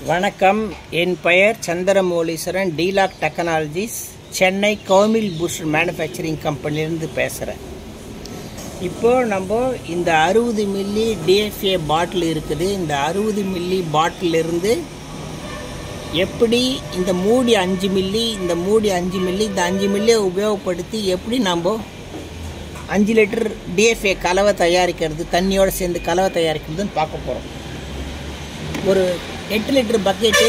வணக்கம் என் பெயர் சந்திரமௌலீஸ்வரன் டீலாக் டெக்னாலஜிஸ் சென்னை கௌமில் புஷ் மேனுஃபேக்சரிங் கம்பெனிலேருந்து பேசுகிறேன் இப்போ நம்ம இந்த அறுபது மில்லி டிஎஃப்ஏ பாட்டில் இருக்குது இந்த அறுபது மில்லி பாட்டிலிருந்து எப்படி இந்த மூடி அஞ்சு மில்லி இந்த மூடி அஞ்சு மில்லி இந்த அஞ்சு மில்லியை உபயோகப்படுத்தி எப்படி நம்ம அஞ்சு லிட்டர் டிஎஃப்ஏ கலவை தயாரிக்கிறது தண்ணியோடு சேர்ந்து கலவை தயாரிக்கிறதுன்னு பார்க்க போகிறோம் ஒரு எட்டு லிட்டர் பக்கெட்டு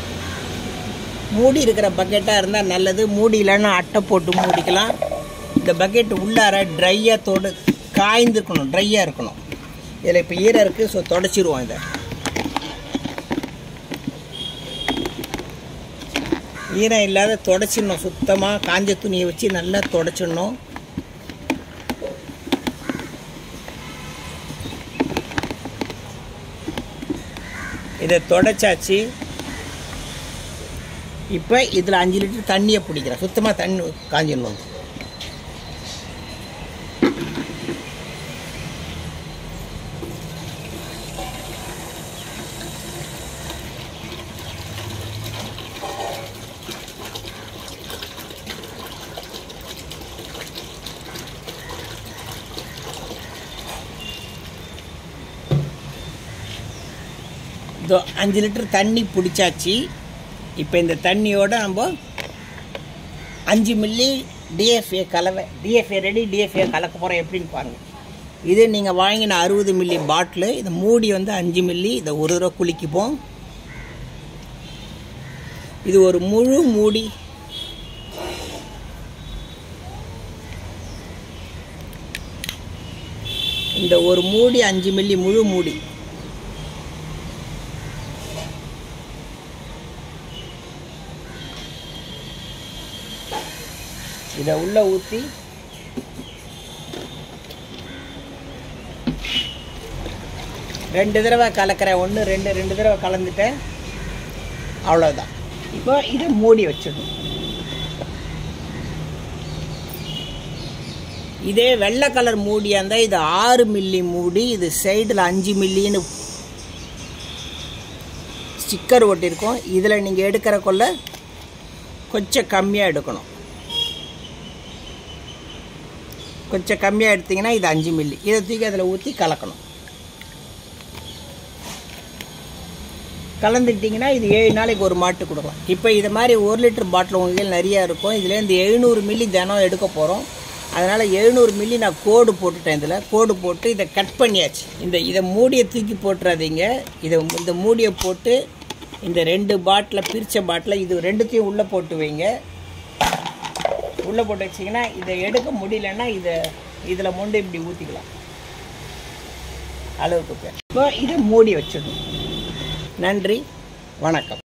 மூடி இருக்கிற பக்கெட்டாக இருந்தால் நல்லது மூடி இல்லைன்னா அட்டை போட்டு மூடிக்கலாம் இந்த பக்கெட் உள்ளார ட்ரையாக தொட காய்ந்துருக்கணும் ட்ரையாக இருக்கணும் இதில் இப்போ ஈரம் இருக்குது ஸோ தொடச்சிருவோம் இதை ஈரம் இல்லாத தொடச்சிடணும் சுத்தமாக காஞ்ச துணியை வச்சு நல்லா தொடச்சிடணும் இதை தொடச்சாச்சு இப்போ இதில் அஞ்சு லிட்டர் தண்ணியை பிடிக்கிறேன் சுத்தமாக தண்ணி காஞ்சிடணும் இதோ அஞ்சு லிட்டர் தண்ணி பிடிச்சாச்சு இப்போ இந்த தண்ணியோட நம்ம அஞ்சு மில்லி டிஎஃப்ஏ கலவை டிஎஃப்ஏ ரெடி டிஎஃப்ஏ கலக்க போகிறோம் எப்படின்னு பாருங்கள் இது நீங்கள் வாங்கின அறுபது மில்லி பாட்டிலு இந்த மூடி வந்து அஞ்சு மில்லி இதை ஒரு தடவை குளிக்குப்போம் இது ஒரு முழு மூடி இந்த ஒரு மூடி அஞ்சு மில்லி முழு மூடி இதை உள்ள ஊற்றி ரெண்டு தடவை கலக்கிறேன் ஒன்று ரெண்டு ரெண்டு தடவை கலந்துட்டேன் அவ்வளோதான் இப்போ இதை மூடி வச்சிடணும் இதே வெள்ளை கலர் மூடியாக இருந்தால் இது ஆறு மில்லி மூடி இது சைடில் அஞ்சு மில்லின்னு ஸ்டிக்கர் ஒட்டியிருக்கோம் இதில் நீங்கள் எடுக்கிற கொள்ள கொஞ்சம் கம்மியாக எடுக்கணும் கொஞ்சம் கம்மியாக எடுத்திங்கன்னா இது அஞ்சு மில்லி இதை தூக்கி அதில் ஊற்றி கலக்கணும் கலந்துக்கிட்டிங்கன்னா இது ஏழு நாளைக்கு ஒரு மாட்டு கொடுக்கலாம் இப்போ இது மாதிரி ஒரு லிட்டர் பாட்டில் உங்கள் நிறையா இருக்கும் இதுலேருந்து எழுநூறு மில்லி தினம் எடுக்க போகிறோம் அதனால் எழுநூறு மில்லி நான் கோடு போட்டுட்டேன் இதில் கோடு போட்டு இதை கட் பண்ணியாச்சு இந்த இதை மூடியை தூக்கி போட்டுறாதீங்க இதை இந்த மூடியை போட்டு இந்த ரெண்டு பாட்டில் பிரித்த பாட்டில் இது ரெண்டுத்தையும் உள்ளே போட்டு வைங்க உள்ளே போட்டு வச்சிங்கன்னா இதை எடுக்க முடியலன்னா இதை இதில் மொண்டு இப்படி ஊற்றிக்கலாம் அளவுக்கு பேர் இப்போ இதை மூடி வச்சிடணும் நன்றி வணக்கம்